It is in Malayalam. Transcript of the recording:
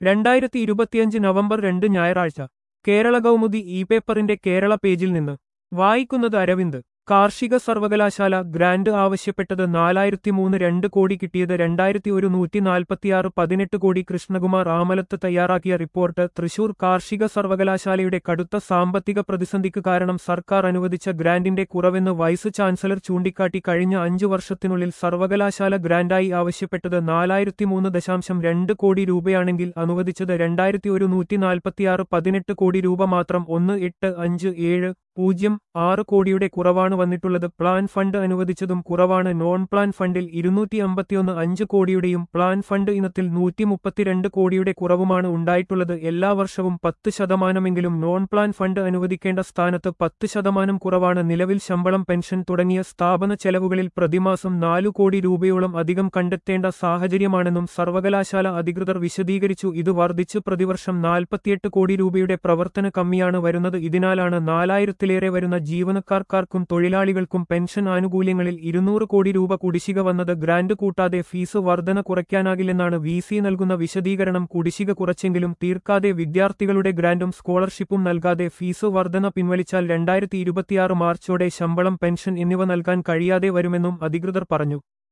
രണ്ടായിരത്തി ഇരുപത്തിയഞ്ച് നവംബർ രണ്ട് ഞായറാഴ്ച കേരള കൗമുദി ഇ പേപ്പറിന്റെ കേരള പേജിൽ നിന്ന് വായിക്കുന്നത് അരവിന്ദ് കാർഷിക സർവകലാശാല ഗ്രാന്റ് ആവശ്യപ്പെട്ടത് നാലായിരത്തി മൂന്ന് രണ്ട് കോടി കിട്ടിയത് രണ്ടായിരത്തി ഒരു നൂറ്റി നാൽപ്പത്തിയാറ് പതിനെട്ട് കോടി കൃഷ്ണകുമാർ ആമലത്ത് തയ്യാറാക്കിയ റിപ്പോർട്ട് തൃശൂർ കാർഷിക സർവകലാശാലയുടെ കടുത്ത സാമ്പത്തിക പ്രതിസന്ധിക്ക് കാരണം സർക്കാർ അനുവദിച്ച ഗ്രാന്റിന്റെ കുറവെന്ന് വൈസ് ചാൻസലർ ചൂണ്ടിക്കാട്ടി കഴിഞ്ഞ അഞ്ചു വർഷത്തിനുള്ളിൽ സർവകലാശാല ഗ്രാന്റായി ആവശ്യപ്പെട്ടത് നാലായിരത്തി മൂന്ന് ദശാംശം രണ്ട് കോടി രൂപയാണെങ്കിൽ അനുവദിച്ചത് രണ്ടായിരത്തി ഒരു നൂറ്റി നാൽപ്പത്തിയാറ് പതിനെട്ട് കോടി രൂപ മാത്രം ഒന്ന് എട്ട് അഞ്ച് ഏഴ് പൂജ്യം ആറ് കോടിയുടെ കുറവാണ് വന്നിട്ടുള്ളത് പ്ലാൻ ഫണ്ട് അനുവദിച്ചതും കുറവാണ് നോൺ പ്ലാൻ ഫണ്ടിൽ ഇരുന്നൂറ്റി അമ്പത്തിയൊന്ന് അഞ്ച് കോടിയുടെയും പ്ലാൻ ഫണ്ട് ഇനത്തിൽ നൂറ്റി മുപ്പത്തിരണ്ട് കോടിയുടെ കുറവുമാണ് ഉണ്ടായിട്ടുള്ളത് എല്ലാ വർഷവും പത്ത് ശതമാനമെങ്കിലും നോൺ പ്ലാൻ ഫണ്ട് അനുവദിക്കേണ്ട സ്ഥാനത്ത് പത്ത് ശതമാനം കുറവാണ് നിലവിൽ ശമ്പളം പെൻഷൻ തുടങ്ങിയ സ്ഥാപന ചെലവുകളിൽ പ്രതിമാസം നാലു കോടി രൂപയോളം അധികം കണ്ടെത്തേണ്ട സാഹചര്യമാണെന്നും സർവകലാശാല അധികൃതർ വിശദീകരിച്ചു ഇത് വർദ്ധിച്ച് പ്രതിവർഷം നാൽപ്പത്തിയെട്ട് കോടി രൂപയുടെ പ്രവർത്തന കമ്മിയാണ് വരുന്നത് ഇതിനാലാണ് നാലായിരത്തി ലക്ഷത്തിലേറെ വരുന്ന ജീവനക്കാർക്കാർക്കും തൊഴിലാളികൾക്കും പെൻഷൻ ആനുകൂല്യങ്ങളിൽ ഇരുന്നൂറ് കോടി രൂപ കുടിശ്ശിക വന്നത് ഗ്രാന്റ് കൂട്ടാതെ ഫീസ് വർധന കുറയ്ക്കാനാകില്ലെന്നാണ് വി സി നൽകുന്ന വിശദീകരണം കുടിശ്ശിക കുറച്ചെങ്കിലും തീർക്കാതെ വിദ്യാർത്ഥികളുടെ ഗ്രാന്റും സ്കോളർഷിപ്പും നൽകാതെ ഫീസ് വർധന പിൻവലിച്ചാൽ രണ്ടായിരത്തി ഇരുപത്തിയാറ് മാർച്ചോടെ ശമ്പളം പെൻഷൻ എന്നിവ നൽകാൻ കഴിയാതെ വരുമെന്നും അധികൃതർ പറഞ്ഞു